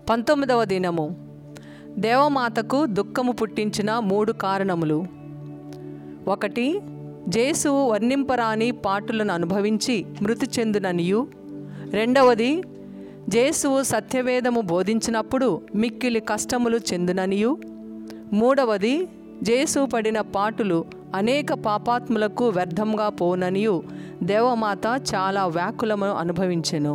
పంతొమ్మిదవ దినము దేవమాతకు దుఃఖము పుట్టించిన మూడు కారణములు ఒకటి జేసువు వర్ణింపరాని పాటులను అనుభవించి మృతి చెందుననియు రెండవది జేసువు సత్యవేదము బోధించినప్పుడు మిక్కిలి కష్టములు చెందుననియు మూడవది జేసు పడిన పాటులు అనేక పాపాత్ములకు వ్యర్థంగా పోననియు దేవమాత చాలా వ్యాకులము అనుభవించెను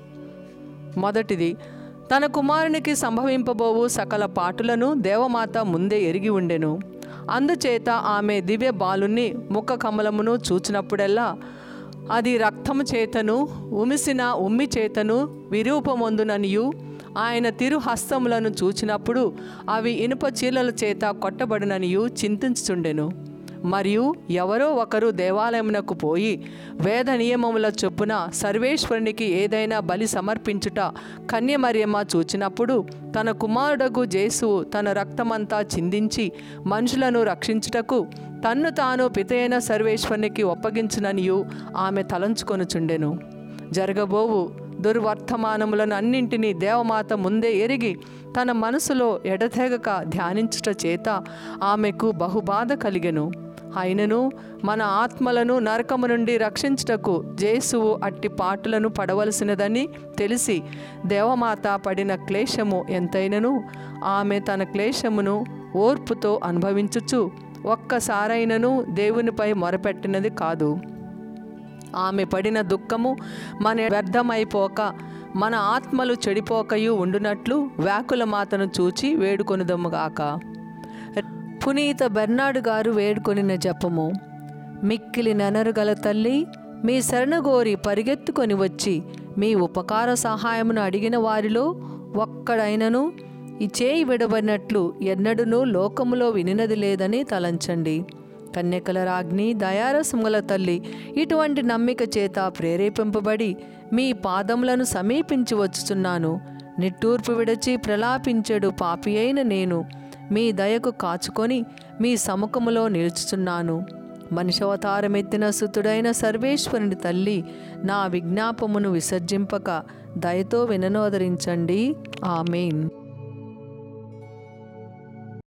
మొదటిది తన కుమారునికి సంభవింపబోవు సకల పాటులను దేవమాత ముందే ఎరిగి ఉండెను అందుచేత ఆమె దివ్య బాలుని ముఖ కమలమును చూచినప్పుడల్లా అది రక్తము చేతను ఉమిసిన ఉమ్మి చేతను విరూపమొందుననియు ఆయన తిరు హస్తములను చూచినప్పుడు అవి ఇనుప చీలల చేత కొట్టబడిననియు చింతించుచుండెను మరియు ఎవరో ఒకరు దేవాలయమునకు పోయి వేద నియమముల చొప్పున సర్వేశ్వరునికి ఏదైనా బలి సమర్పించుట కన్యమరియమ్మ చూచినప్పుడు తన కుమారుడగు జేసు తన రక్తమంతా చిందించి మనుషులను రక్షించుటకు తన్ను తాను పితైన సర్వేశ్వరునికి ఒప్పగించుననియు ఆమె తలంచుకొనుచుండెను జరగబోవు దుర్వర్తమానములను అన్నింటినీ దేవమాత ముందే ఎరిగి తన మనసులో ఎడతెగక ధ్యానించుట చేత ఆమెకు బహుబాధ కలిగెను అయినను మన ఆత్మలను నరకము నుండి రక్షించుటకు జేసువు అట్టి పాటులను పడవలసినదని తెలిసి దేవమాత పడిన క్లేశము ఎంతైనను ఆమె తన క్లేశమును ఓర్పుతో అనుభవించుచు ఒక్కసారైనను దేవునిపై మొరపెట్టినది కాదు ఆమె పడిన దుఃఖము మన వ్యర్థమైపోక మన ఆత్మలు చెడిపోకయు ఉండునట్లు వ్యాకుల మాతను చూచి వేడుకొనుదముగాక పునీత బెర్నాడు గారు వేడుకొనిన జపము మిక్కిలి నెనరుగల తల్లి మీ శరణగోరి పరిగెత్తుకొని వచ్చి మీ ఉపకార సహాయమును అడిగిన వారిలో ఒక్కడైనను ఈ చేయి విడబడినట్లు ఎన్నడూనూ లోకములో వినినది లేదని తలంచండి కన్యకల రాజ్ఞి దయారసముల తల్లి ఇటువంటి నమ్మిక చేత ప్రేరేపింపబడి మీ పాదములను సమీపించి వచ్చుచున్నాను నిట్టూర్పు విడచి ప్రలాపించెడు పాపి అయిన నేను మీ దయకు కాచుకొని మీ సముఖములో నిలుచుచున్నాను మనిషవతారమెత్తిన సుతుడైన సర్వేశ్వరుని తల్లి నా విజ్ఞాపమును విసర్జింపక దయతో విననోదరించండి ఆమెన్